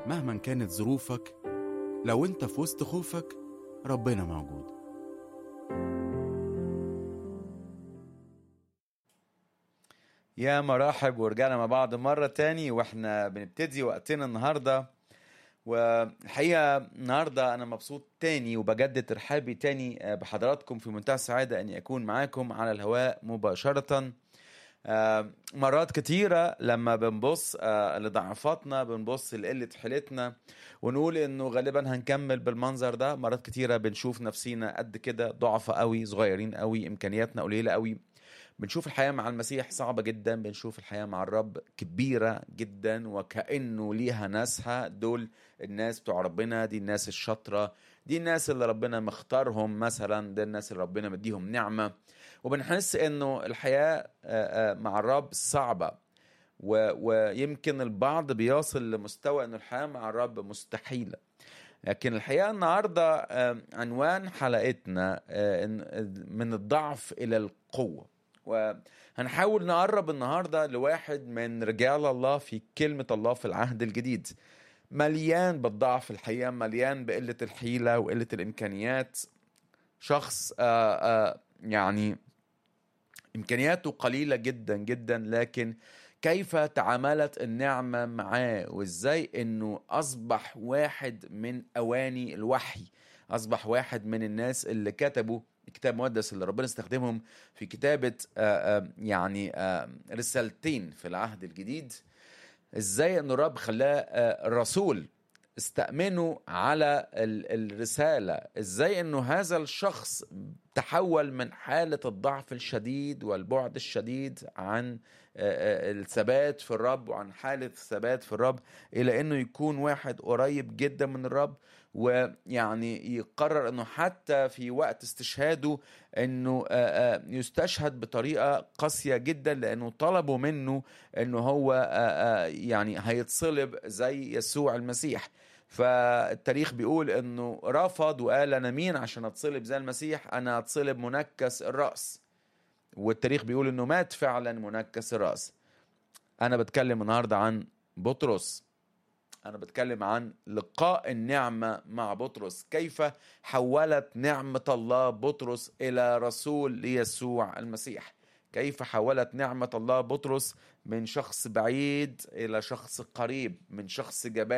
مهما كانت ظروفك لو انت في وسط خوفك ربنا موجود يا مراحب ورجعنا مع بعض مرة تاني واحنا بنبتدي وقتنا النهاردة والحقيقة النهاردة أنا مبسوط تاني وبجدد ترحابي تاني بحضراتكم في منتهى السعادة أني أكون معاكم على الهواء مباشرة آه، مرات كتيرة لما بنبص آه، لضعفاتنا بنبص لقلة حيلتنا ونقول انه غالبا هنكمل بالمنظر ده مرات كتيرة بنشوف نفسينا قد كده ضعفة قوي صغيرين قوي امكانياتنا قليلة قوي بنشوف الحياة مع المسيح صعبة جدا بنشوف الحياة مع الرب كبيرة جدا وكأنه ليها ناسها دول الناس بتوع ربنا دي الناس الشاطرة دي الناس اللي ربنا مختارهم مثلا دي الناس اللي ربنا مديهم نعمة وبنحس انه الحياة آه، آه، مع الرب صعبة و- ويمكن البعض بيصل لمستوى انه الحياة مع الرب مستحيلة لكن الحقيقة النهاردة آه، عنوان حلقتنا آه، إن- من الضعف إلى القوة وهنحاول نقرب النهاردة لواحد من رجال الله في كلمة الله في العهد الجديد مليان بالضعف الحقيقة مليان بقلة الحيلة وقلة الإمكانيات شخص آه، آه، يعني امكانياته قليله جدا جدا لكن كيف تعاملت النعمه معاه وازاي انه اصبح واحد من اواني الوحي اصبح واحد من الناس اللي كتبوا الكتاب المقدس اللي ربنا استخدمهم في كتابه آه، آه، يعني آه، رسالتين في العهد الجديد ازاي ان الرب خلاه آه، رسول استأمنوا على ال- الرسالة ازاي انه هذا الشخص تحول من حالة الضعف الشديد والبعد الشديد عن آه، آه، الثبات في الرب وعن حالة الثبات في الرب إلى أنه يكون واحد قريب جدا من الرب ويعني يقرر أنه حتى في وقت استشهاده أنه آه، آه، يستشهد بطريقة قاسية جدا لأنه طلبوا منه أنه هو آه، آه، يعني هيتصلب زي يسوع المسيح فالتاريخ بيقول انه رفض وقال انا مين عشان اتصلب زي المسيح انا اتصلب منكس الراس والتاريخ بيقول انه مات فعلا منكس الراس انا بتكلم النهارده عن بطرس انا بتكلم عن لقاء النعمه مع بطرس كيف حولت نعمه الله بطرس الى رسول ليسوع المسيح كيف حولت نعمه الله بطرس من شخص بعيد الى شخص قريب من شخص جبان